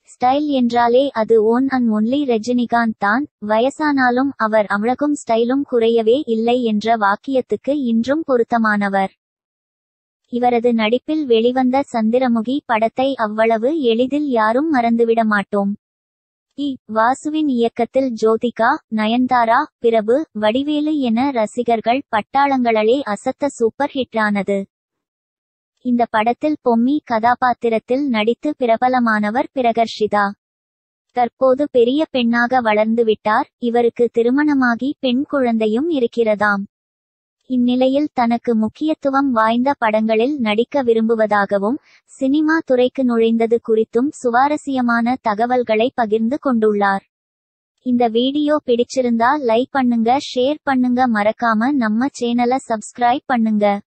style என்றாலே அது own and only Rajinikanth தான் வயசானாலும் அவர் அழகும் ஸ்டைலும் குறையவே இல்லை என்ற வாக்கியத்துக்கு இன்றும் பொருத்தமானவர் இவரது நடிப்பில் வெளிவந்த சந்திரமுகி படத்தை அவ்வளவு எளிதில் யாரும் மறந்துவிட மாட்டோம் இ வாசுவின் இயக்கத்தில் ஜோதிகா நயன்தாரா பிரபு வடிவேலு என ரசிகர்கள் பட்டாளங்களே அசத்த சூப்பர் ஹிட்டானது இந்த படத்தில் பொம்மி கதாபாத்திரத்தில் நடித்து பிரபலமானவர் பிரகர்ஷிதா தற்போது பெரிய பெண்ணாக வளர்ந்து விட்டார் இவருக்கு திருமணமாகி பெண் குழந்தையும் இருக்கிறதாம் இந்நிலையில் தனக்கு முக்கியத்துவம் வாய்ந்த படங்களில் நடிக்க விரும்புவதாகவும் சினிமா துறைக்கு நுழைந்தது குறித்தும் சுவாரஸ்யமான தகவல்களை பகிர்ந்து கொண்டுள்ளார் இந்த வீடியோ பிடிச்சிருந்தா லைக் பண்ணுங்க ஷேர் பண்ணுங்க மறக்காம நம்ம சேனலை சப்ஸ்கிரைப் பண்ணுங்க